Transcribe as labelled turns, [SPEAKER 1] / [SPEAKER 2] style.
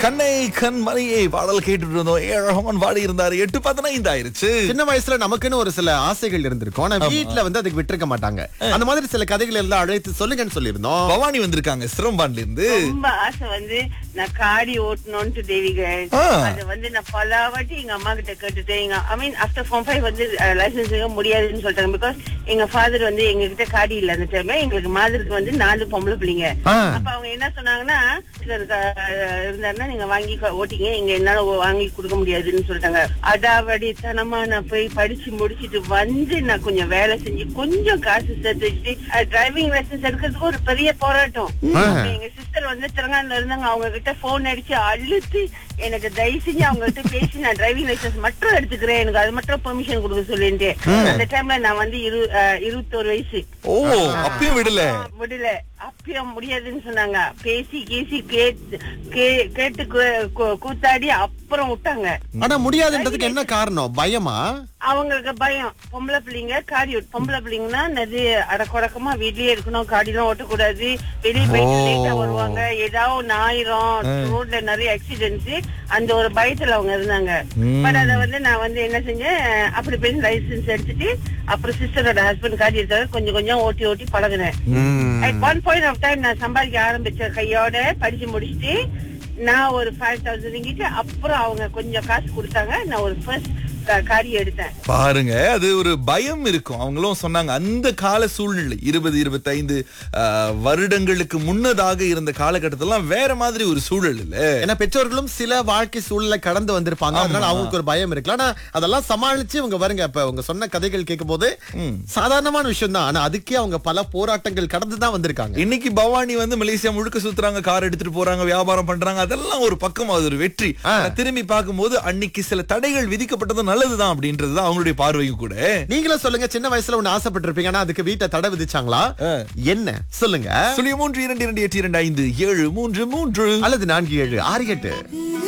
[SPEAKER 1] கண்ணை கண் மணியை பாடல் கேட்டுட்டு இருந்தோம் ஏ ரஹ்மான் பாடி இருந்தாரு எட்டு பதினைந்து ஆயிருச்சு
[SPEAKER 2] சின்ன வயசுல நமக்குன்னு ஒரு சில ஆசைகள் இருந்திருக்கும் ஆனா வீட்ல வந்து அதுக்கு விட்டுருக்க மாட்டாங்க அந்த மாதிரி சில கதைகள் எல்லாம் அழைத்து சொல்லுங்கன்னு சொல்லியிருந்தோம்
[SPEAKER 1] பவானி வந்திருக்காங்க சிரம்பான்ல இருந்து
[SPEAKER 3] ரொம்ப ஆசை வந்து நான் காடி ஓட்டணும்னு தேவிகள்
[SPEAKER 1] ஆ.
[SPEAKER 3] அது வந்து நான் பல வாட்டி எங்க அம்மா கிட்ட கேட்டுட்டு எங்க I mean after form five வந்து லைசன்ஸ் முடியாதுன்னு சொல்லிட்டாங்க பிகாஸ் எங்க ஃபாதர் வந்து எங்க கிட்ட காடி இல்ல அந்த டைம் எங்களுக்கு மாதிருக்கு வந்து நாலு பொம்பளை பிள்ளைங்க
[SPEAKER 2] ஆ.
[SPEAKER 3] அப்ப அவங்க என்ன சொன்னாங்கன்னா சிலர் க- இருந்தாருன்னா நீங்க வாங்கி க- ஓட்டிங்க எங்க என்னால ஓ- வாங்கி கொடுக்க முடியாதுன்னு சொல்லிட்டாங்க அடாவடி தனமா நான் போய் படிச்சு முடிச்சிட்டு வந்து நான் கொஞ்சம் வேலை செஞ்சு கொஞ்சம் காசு சேர்த்து வச்சுட்டு டிரைவிங் லைசன்ஸ் எடுக்கிறதுக்கு ஒரு பெரிய போராட்டம் அப்ப எங்க சிஸ்டர் வந்து திருங்கான்ல இருந்தாங்க அவங்க கிட்ட போன் அடிச்சு அழுத்து எனக்கு தயவு செஞ்சு அவங்க கிட்ட பேசி நான் டிரைவிங் லைசன்ஸ் மட்டும் எடுத்துக்கிறேன் எனக்கு அது மட்டும் பெர்மிஷன் கொடுக்க சொல்லிட்டு அந்த டைம்ல நான் வந்து இரு அஹ், இருபத்தோரு வயசு
[SPEAKER 1] ஓ அப்பயும் விடல
[SPEAKER 3] முடியல அப்பயும் முடியாதுன்னு சொன்னாங்க பேசி கேசி கேட்டு கே- கேட்டு கூ- கூ- கூத்தாடி அப்புறம் விட்டாங்க
[SPEAKER 2] ஆனா முடியாதுன்றதுக்கு என்ன காரணம் பயமா
[SPEAKER 3] அவங்களுக்கு பயம் பொம்பளை பிள்ளைங்க காடி ஓட்டு- பொம்பளை பிள்ளைங்கன்னா நிறைய அடக்கொடக்கமா வீட்லயே இருக்கணும் காடிலாம் ஓட்டக்கூடாது வெளியே போயிட்டு லேட்டா வருவாங்க ஏதாவது ஒண்ணு ஆயிரும் ரோட்ல நிறைய ஆக்சிடென்ட்ஸ் அந்த ஒரு பயத்துல அவங்க இருந்தாங்க பட் அத வந்து நான் வந்து என்ன செஞ்சேன் அப்படி போய் லைசன்ஸ் எடுத்துட்டு அப்புறம் சிஸ்டரோட ஹஸ்பண்ட் காடி எடுத்தாங்க கொஞ்சம் கொஞ்சம் ஓட்டி ஓட்டி பழகுனேன் at one point of time நான் சம்பாதிக்க ஆரம்பிச்ச கையோட படிச்சு முடிச்சுட்டு நான் ஒரு ஃபைவ் தௌசண்ட் அப்புறம் அவங்க கொஞ்சம் காசு கொடுத்தாங்க நான் ஒரு ஃபர்ஸ்ட் காடி எடுத்தேன்
[SPEAKER 1] பாருங்க அது ஒரு பயம் இருக்கும் அவங்களும் சொன்னாங்க அந்த கால சூழ்நிலை இருபது இருபத்தைந்து ஆஹ், வருடங்களுக்கு முன்னதாக இருந்த காலகட்டத்திலாம் வேற மாதிரி ஒரு சூழல் இல்ல
[SPEAKER 2] ஏன்னா பெற்றோர்களும் சில வாழ்க்கை சூழலை கடந்து வந்திருப்பாங்க அதனால அவங்களுக்கு ஒரு பயம் இருக்கு ஆனா அதெல்லாம் சமாளிச்சு இவங்க வருங்க இப்ப உங்க சொன்ன கதைகள் கேட்கும் போது சாதாரணமான விஷயம் தான் ஆனா அதுக்கே அவங்க பல போராட்டங்கள் கடந்து தான் வந்திருக்காங்க
[SPEAKER 1] இன்னைக்கு பவானி வந்து மலேசியா முழுக்க சுத்துறாங்க கார் எடுத்துட்டு போறாங்க வியாபாரம் பண்றாங்க அதெல்லாம் ஒரு பக்கம் அது ஒரு வெற்றி ஆனா திரும்பி பார்க்கும்போது அன்னைக்கு சில தடைகள் விதிக்கப்பட்டது நல்லதுதான் அப்படின்றதுதான் அவங்களுடைய பார்வையும் கூட
[SPEAKER 2] நீங்களும் சொல்லுங்க சின்ன வயசுல ஒண்ணு ஆசைப்பட்டிருப்பீங்க ஆனா அதுக்கு வீட்டை தடை விதிச்சாங்களா என்ன சொல்லுங்க
[SPEAKER 1] சுழிய மூன்று இரண்டு இரண்டு எட்டு இரண்டு ஐந்து ஏழு மூன்று மூன்று
[SPEAKER 2] அல்லது நான்கு ஏழு ஆறு எட்டு